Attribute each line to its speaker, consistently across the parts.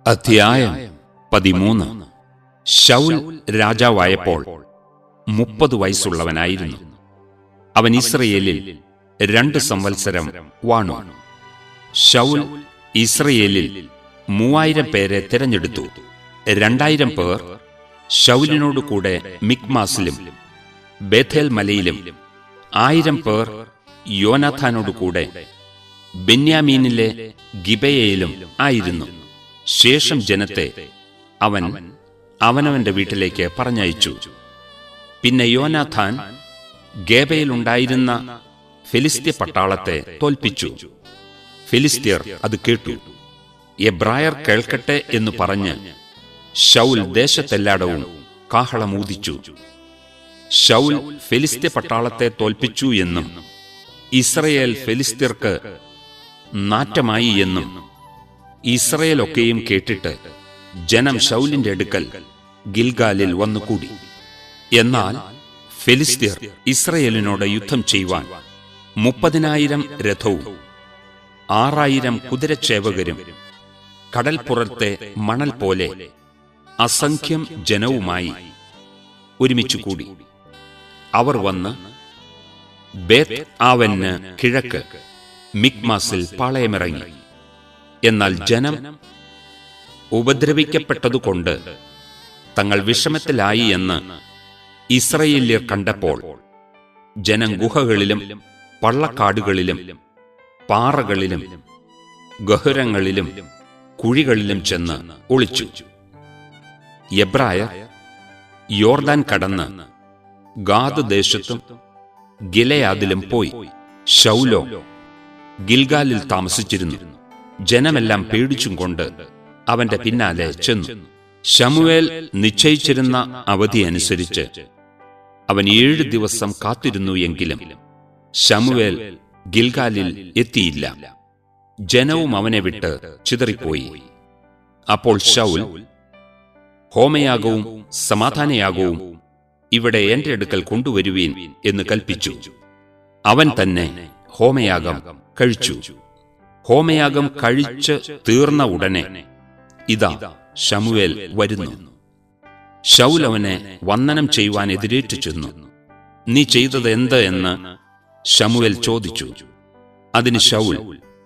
Speaker 1: അധ്യായം പതിമൂന്ന് ശൗൽ രാജാവായപ്പോൾ മുപ്പത് വയസ്സുള്ളവനായിരുന്നു അവൻ ഇസ്രയേലിൽ രണ്ട് സംവത്സരം വാണു ശൗൽ ഇസ്രയേലിൽ മൂവായിരം പേരെ തിരഞ്ഞെടുത്തു രണ്ടായിരം പേർ ശൗലിനോട് കൂടെ മിക്മാസിലും ബേഥേൽ മലയിലും ആയിരം പേർ യോനാഥാനോട് കൂടെ ബെന്യാമീനിലെ ഗിബയയിലും ആയിരുന്നു ശേഷം ജനത്തെ അവൻ അവനവന്റെ വീട്ടിലേക്ക് പറഞ്ഞയച്ചു പിന്നെ യോനാഥാൻ ഗേബയിലുണ്ടായിരുന്ന ഫിലിസ്ത്യ പട്ടാളത്തെ തോൽപ്പിച്ചു ഫിലിസ്ത്യർ അത് കേട്ടു എബ്രായർ കേൾക്കട്ടെ എന്ന് പറഞ്ഞ് ഷൗൽ ദേശത്തെല്ലാടവും കാഹളമൂതിച്ചു ഷൗൽ ഫിലിസ്ത്യ പട്ടാളത്തെ തോൽപ്പിച്ചു എന്നും ഇസ്രയേൽ ഫിലിസ്ത്യർക്ക് നാറ്റമായി എന്നും ഇസ്രയേലൊക്കെയും കേട്ടിട്ട് ജനം ഷൗലിന്റെ അടുക്കൽ ഗിൽഗാലിൽ വന്നുകൂടി എന്നാൽ ഫിലിസ്ത്യർ ഇസ്രയേലിനോട് യുദ്ധം ചെയ്യുവാൻ മുപ്പതിനായിരം രഥവും ആറായിരം കുതിരച്ചേവകരും കടൽപ്പുറത്തെ മണൽ പോലെ അസംഖ്യം ജനവുമായി ഒരുമിച്ചു കൂടി അവർ വന്ന് ബേത്ത് ആവന് കിഴക്ക് മിക്മാസിൽ പാളയമിറങ്ങി എന്നാൽ ജനം ഉപദ്രവിക്കപ്പെട്ടതുകൊണ്ട് തങ്ങൾ വിഷമത്തിലായി എന്ന് ഇസ്രയേല്യർ കണ്ടപ്പോൾ ജനം ഗുഹകളിലും പള്ളക്കാടുകളിലും പാറകളിലും ഗഹുരങ്ങളിലും കുഴികളിലും ചെന്ന് ഒളിച്ചു എബ്രായർ യോർദാൻ കടന്ന് ഗാദ് ദേശത്തും ഗിലയാദിലും പോയി ഷൗലോ ഗിൽഗാലിൽ താമസിച്ചിരുന്നു ജനമെല്ലാം പേടിച്ചും കൊണ്ട് അവന്റെ പിന്നാലെ ചെന്നു ശമുവേൽ നിശ്ചയിച്ചിരുന്ന അവധി അനുസരിച്ച് അവൻ ഏഴ് ദിവസം കാത്തിരുന്നു എങ്കിലും ശമുവേൽ ഗിൽഗാലിൽ എത്തിയില്ല ജനവും അവനെ വിട്ട് ചിതറിപ്പോയി അപ്പോൾ ഷൗൽ ഹോമയാഗവും സമാധാനയാഗവും ഇവിടെ എന്റെ അടുക്കൽ കൊണ്ടുവരുവീൻ എന്ന് കൽപ്പിച്ചു അവൻ തന്നെ ഹോമയാഗം കഴിച്ചു ഹോമയാഗം കഴിച്ച് തീർന്ന ഉടനെ ഇതാ ഷമുവേൽ വരുന്നു ഷൗൽ അവനെ വന്ദനം ചെയ്യുവാൻ എതിരേറ്റു ചെന്നു നീ ചെയ്തത് എന്ത് എന്ന് ഷമുവേൽ ചോദിച്ചു അതിന് ഷൗൽ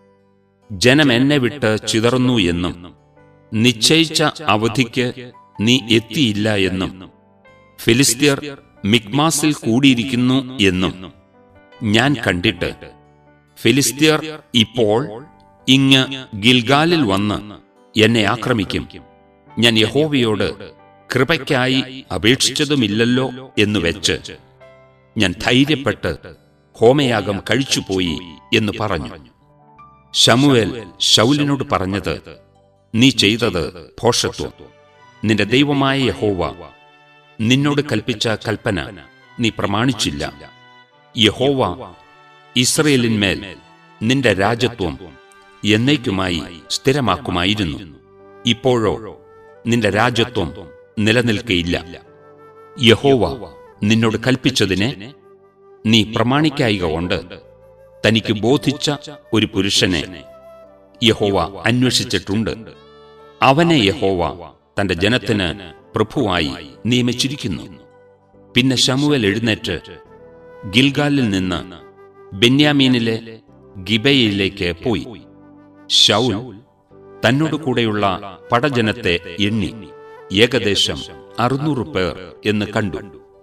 Speaker 1: ജനം എന്നെ വിട്ട് ചിതറുന്നു എന്നും നിശ്ചയിച്ച അവധിക്ക് നീ എത്തിയില്ല എന്നും ഫിലിസ്ത്യർ മിക്മാസിൽ കൂടിയിരിക്കുന്നു എന്നും ഞാൻ കണ്ടിട്ട് ഫിലിസ്ത്യർ ഇപ്പോൾ ഇങ്ങ് ഗിൽഗാലിൽ വന്ന് എന്നെ ആക്രമിക്കും ഞാൻ യഹോവയോട് കൃപയ്ക്കായി അപേക്ഷിച്ചതുമില്ലല്ലോ എന്നു വെച്ച് ഞാൻ ധൈര്യപ്പെട്ട് ഹോമയാഗം കഴിച്ചുപോയി എന്ന് പറഞ്ഞു ശമുവേൽ ശൗലിനോട് പറഞ്ഞത് നീ ചെയ്തത് ഭോഷത്വം നിന്റെ ദൈവമായ യഹോവ നിന്നോട് കൽപ്പിച്ച കൽപ്പന നീ പ്രമാണിച്ചില്ല യഹോവ ഇസ്രയേലിന്മേൽ നിന്റെ രാജ്യത്വം എന്നേക്കുമായി സ്ഥിരമാക്കുമായിരുന്നു ഇപ്പോഴോ നിന്റെ രാജ്യത്വം നിലനിൽക്കയില്ല യഹോവ നിന്നോട് കൽപ്പിച്ചതിനെ നീ പ്രമാണിക്കായിക കൊണ്ട് തനിക്ക് ബോധിച്ച ഒരു പുരുഷനെ യഹോവ അന്വേഷിച്ചിട്ടുണ്ട് അവനെ യഹോവ തന്റെ ജനത്തിന് പ്രഭുവായി നിയമിച്ചിരിക്കുന്നു പിന്നെ ശമുവൽ എഴുന്നേറ്റ് ഗിൽഗാലിൽ നിന്ന് ബെന്യാമീനിലെ ഗിബയിലേക്ക് പോയി ഷൗൽ തന്നോട് കൂടെയുള്ള പടജനത്തെ എണ്ണി ഏകദേശം അറുന്നൂറ് പേർ എന്ന് കണ്ടു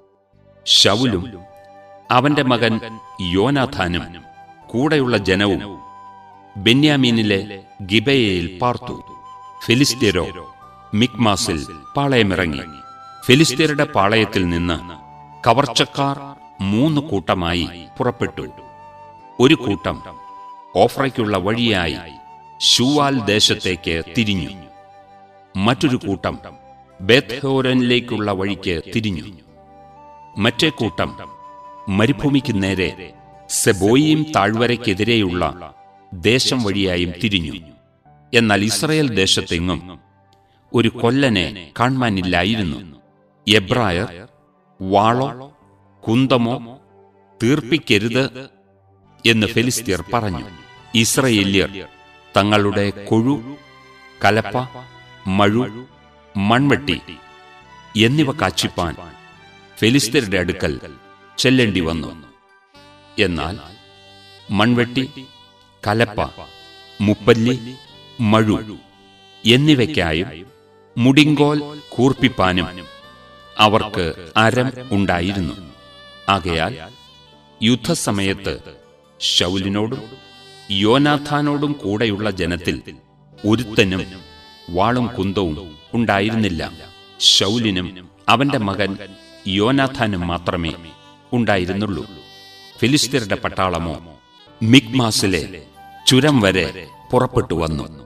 Speaker 1: ഷൗലും അവന്റെ മകൻ യോനാഥാനും കൂടെയുള്ള ജനവും ബെന്യാമീനിലെ ഗിബയയിൽ പാർത്തു ഫിലിസ്ത്യരോ മിക്മാസിൽ പാളയമിറങ്ങി ഫിലിസ്ത്യരുടെ പാളയത്തിൽ നിന്ന് കവർച്ചക്കാർ മൂന്ന് കൂട്ടമായി പുറപ്പെട്ടു ഒരു കൂട്ടം ഓഫ്രയ്ക്കുള്ള വഴിയായി ഷൂവാൽ ദേശത്തേക്ക് തിരിഞ്ഞു മറ്റൊരു കൂട്ടം ബേത്ത്ഹോരനിലേക്കുള്ള വഴിക്ക് തിരിഞ്ഞു മറ്റേ കൂട്ടം മരുഭൂമിക്ക് നേരെ സെബോയിം താഴ്വരയ്ക്കെതിരെയുള്ള ദേശം വഴിയായും തിരിഞ്ഞു എന്നാൽ ഇസ്രയേൽ ദേശത്തെങ്ങും ഒരു കൊല്ലനെ കാണാനില്ലായിരുന്നു എബ്രായർ വാളോ കുന്തമോ തീർപ്പിക്കരുത് എന്ന് ഫെലിസ്ത്യർ പറഞ്ഞു ഇസ്രയേല്യർ തങ്ങളുടെ കൊഴു കലപ്പ മഴു മൺവെട്ടി എന്നിവ കാച്ചിപ്പാൻ ഫെലിസ്തരുടെ അടുക്കൽ ചെല്ലേണ്ടി വന്നു എന്നാൽ മൺവെട്ടി കലപ്പ മുപ്പല്ലി മഴു എന്നിവയ്ക്കായും മുടിങ്കോൽ കൂർപ്പിപ്പാനും അവർക്ക് അരം ഉണ്ടായിരുന്നു ആകയാൽ യുദ്ധസമയത്ത് ശൗലിനോടും യോനാഥാനോടും കൂടെയുള്ള ജനത്തിൽ ഒരുത്തനും വാളും കുന്തവും ഉണ്ടായിരുന്നില്ല ശൗലിനും അവന്റെ മകൻ യോനാഥാനും മാത്രമേ ഉണ്ടായിരുന്നുള്ളൂ ഫിലിസ്തീരുടെ പട്ടാളമോ മിഗ്മാസിലെ ചുരം വരെ പുറപ്പെട്ടു വന്നു